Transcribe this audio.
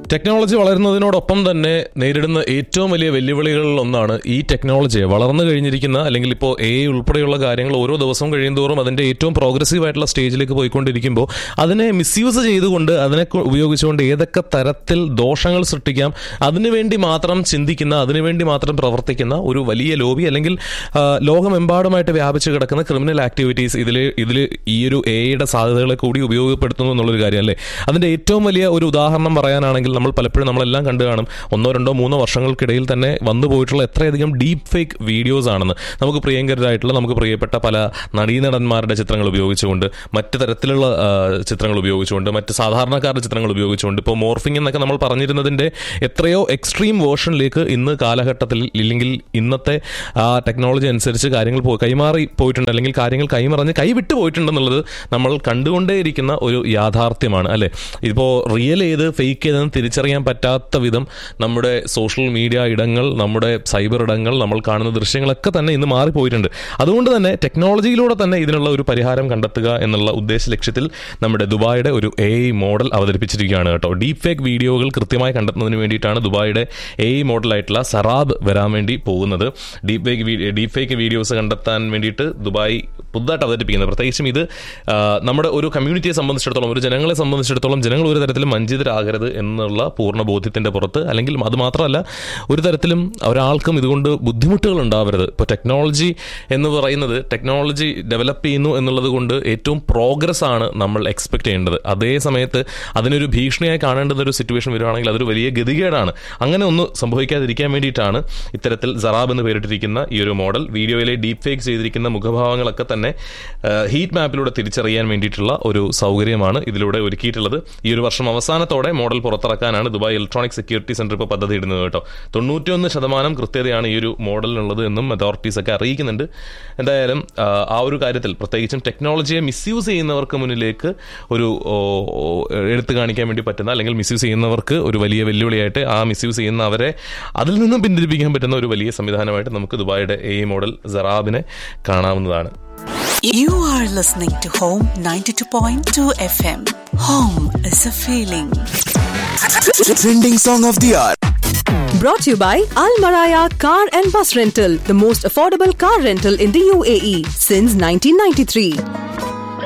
Technology വളരുന്നതിനോടൊപ്പം തന്നെ നേരിടുന്ന ഏറ്റവും വലിയ വെല്ലുവിളികളിൽ ഒന്നാണ് ഈ ടെക്നോളജി വളർന്നു കഴിഞ്ഞിരിക്കുന്ന അല്ലെങ്കിൽ ഇപ്പോൾ എ ഉൾപ്പെടെയുള്ള കാര്യങ്ങൾ ഓരോ ദിവസവും കഴിയുന്തോറും അതിന്റെ ഏറ്റവും പ്രോഗ്രസീവ് ആയിട്ടുള്ള സ്റ്റേജിലേക്ക് പോയിക്കൊണ്ടിരിക്കുമ്പോൾ അതിനെ മിസ്യൂസ് ചെയ്തുകൊണ്ട് അതിനെ കൊ- ഉപയോഗിച്ചുകൊണ്ട് ഏതൊക്കെ തരത്തിൽ ദോഷങ്ങൾ സൃഷ്ടിക്കാം അതിനുവേണ്ടി മാത്രം ചിന്തിക്കുന്ന അതിനുവേണ്ടി മാത്രം പ്രവർത്തിക്കുന്ന ഒരു വലിയ ലോബി അല്ലെങ്കിൽ ആ, ലോകമെമ്പാടുമായിട്ട് വ്യാപിച്ചു കിടക്കുന്ന ക്രിമിനൽ ആക്ടിവിറ്റീസ് ഇതിൽ ഇതിൽ ഈ ഒരു എയുടെ സാധ്യതകളെ കൂടി ഉപയോഗപ്പെടുത്തുന്നു എന്നുള്ളൊരു കാര്യം അല്ലേ അതിന്റെ ഏറ്റവും വലിയ ഒരു ഉദാഹരണം പറയാനാണെങ്കിൽ നമ്മൾ പലപ്പോഴും നമ്മളെല്ലാം കണ്ടു കാണും ഒന്നോ രണ്ടോ മൂന്നോ വർഷങ്ങൾക്കിടയിൽ തന്നെ വന്നു പോയിട്ടുള്ള എത്രയധികം ഡീപ് ഫേക്ക് വീഡിയോസ് ആണെന്ന് നമുക്ക് പ്രിയങ്കരായിട്ടുള്ള നമുക്ക് പ്രിയപ്പെട്ട പല നടീനടന്മാരുടെ ചിത്രങ്ങൾ ഉപയോഗിച്ചുകൊണ്ട് മറ്റ് തരത്തിലുള്ള ആ, ചിത്രങ്ങൾ ഉപയോഗിച്ചുകൊണ്ട് മറ്റ് സാധാരണക്കാരുടെ ചിത്രങ്ങൾ ഉപയോഗിച്ചുകൊണ്ട് ഇപ്പോൾ മോർഫിംഗ് എന്നൊക്കെ നമ്മൾ പറഞ്ഞിരുന്നതിന്റെ എത്രയോ എക്സ്ട്രീം വേർഷനിലേക്ക് ഇന്ന് കാലഘട്ടത്തിൽ ഇല്ലെങ്കിൽ ഇന്നത്തെ ആ ടെക്നോളജി അനുസരിച്ച് കാര്യങ്ങൾ പോ- കൈമാറി പോയിട്ടുണ്ട് അല്ലെങ്കിൽ കാര്യങ്ങൾ കൈമറിഞ്ഞ് കൈവിട്ട് പോയിട്ടുണ്ടെന്നുള്ളത് നമ്മൾ കണ്ടുകൊണ്ടേയിരിക്കുന്ന ഒരു യാഥാർത്ഥ്യമാണ് അല്ലെ ഇപ്പോൾ റിയൽ ഏത് ഫേക്ക് ഏതെന്ന് തിരിച്ചറിയാൻ പറ്റാത്ത വിധം നമ്മുടെ സോഷ്യൽ മീഡിയ ഇടങ്ങൾ നമ്മുടെ സൈബർ ഇടങ്ങൾ നമ്മൾ കാണുന്ന ദൃശ്യങ്ങളൊക്കെ തന്നെ ഇന്ന് മാറിപ്പോയിട്ടുണ്ട് അതുകൊണ്ട് തന്നെ ടെക്നോളജിയിലൂടെ തന്നെ ഇതിനുള്ള ഒരു പരിഹാരം കണ്ടെത്തുക എന്നുള്ള ഉദ്ദേശ ലക്ഷ്യത്തിൽ നമ്മുടെ ദുബായിയുടെ ഒരു എ മോഡൽ അവതരിപ്പിച്ചിരിക്കുകയാണ് കേട്ടോ ഡീപ് ഫേക്ക് വീഡിയോകൾ കൃത്യമായി കണ്ടെത്തുന്നതിന് വേണ്ടിയിട്ടാണ് ദുബായിയുടെ എ മോഡലായിട്ടുള്ള സറാബ് വരാൻ വേണ്ടി പോകുന്നത് deep fake deep fake videos കണ്ടെത്താൻ വേണ്ടിയിട്ട് ദുബായ് പുതുതായിട്ട് അവതരിപ്പിക്കുന്നത് പ്രത്യേകിച്ചും ഇത് ആ, നമ്മുടെ ഒരു കമ്മ്യൂണിറ്റിയെ സംബന്ധിച്ചിടത്തോളം ഒരു ജനങ്ങളെ സംബന്ധിച്ചിടത്തോളം ജനങ്ങൾ ഒരു തരത്തിലും വഞ്ചിതരാകരുത് എന്നുള്ള പൂർണ്ണ ബോധ്യത്തിന്റെ പുറത്ത് അല്ലെങ്കിൽ അത് മാത്രമല്ല ഒരു തരത്തിലും ഒരാൾക്കും ഇതുകൊണ്ട് ബുദ്ധിമുട്ടുകൾ ഉണ്ടാവരുത് ഇപ്പോൾ ടെക്നോളജി എന്ന് പറയുന്നത് ടെക്നോളജി ഡെവലപ്പ് ചെയ്യുന്നു എന്നുള്ളത് കൊണ്ട് ഏറ്റവും പ്രോഗ്രസ് ആണ് നമ്മൾ എക്സ്പെക്ട് ചെയ്യേണ്ടത് അതേ സമയത്ത് അതിനൊരു ഭീഷണിയായി കാണേണ്ടുന്ന ഒരു സിറ്റുവേഷൻ വരുവാണെങ്കിൽ അതൊരു വലിയ ഗതികേടാണ് അങ്ങനെ ഒന്ന് സംഭവിക്കാതിരിക്കാൻ വേണ്ടിയിട്ടാണ് ഇത്തരത്തിൽ സറാബ് എന്ന് പേരിട്ടിരിക്കുന്ന ഈ ഒരു മോഡൽ വീഡിയോയിലെ ഡീപ് ഫേക്ക് ചെയ്തിരിക്കുന്ന മുഖഭാവങ്ങളൊക്കെ തന്നെ ഹീറ്റ് മാപ്പിലൂടെ തിരിച്ചറിയാൻ വേണ്ടിയിട്ടുള്ള ഒരു സൗകര്യമാണ് ഇതിലൂടെ ഒരുക്കിയിട്ടുള്ളത് ഈ ഒരു വർഷം അവസാനത്തോടെ മോഡൽ പുറത്തിറക്കാനാണ് ദുബായ് ഇലക്ട്രോണിക് സെക്യൂരിറ്റി സെന്റർ ഇപ്പോൾ പദ്ധതി ഇടുന്നത് കേട്ടോ തൊണ്ണൂറ്റിയൊന്ന് ശതമാനം കൃത്യതയാണ് ഈ ഒരു മോഡലിനുള്ളത് എന്നും അതോറിറ്റീസ് ഒക്കെ അറിയിക്കുന്നുണ്ട് എന്തായാലും ആ, ആ ഒരു കാര്യത്തിൽ പ്രത്യേകിച്ചും ടെക്നോളജിയെ മിസ്യൂസ് ചെയ്യുന്നവർക്ക് മുന്നിലേക്ക് ഒരു ഓ, ഓ, എടുത്തു കാണിക്കാൻ വേണ്ടി പറ്റുന്ന അല്ലെങ്കിൽ മിസ്യൂസ് ചെയ്യുന്നവർക്ക് ഒരു വലിയ വെല്ലുവിളിയായിട്ട് ആ മിസ്യൂസ് ചെയ്യുന്നവരെ അതിൽ നിന്നും പിന്തിരിപ്പിക്കാൻ പറ്റുന്ന ഒരു വലിയ സംവിധാനമായിട്ട് നമുക്ക് ദുബായിയുടെ എ മോഡൽ സറാബിനെ കാണാവുന്നതാണ് You are listening to Home 92.2 FM. Home is a feeling. Trending song of the hour. Brought to you by Al Maraya Car and Bus Rental, the most affordable car rental in the UAE since 1993.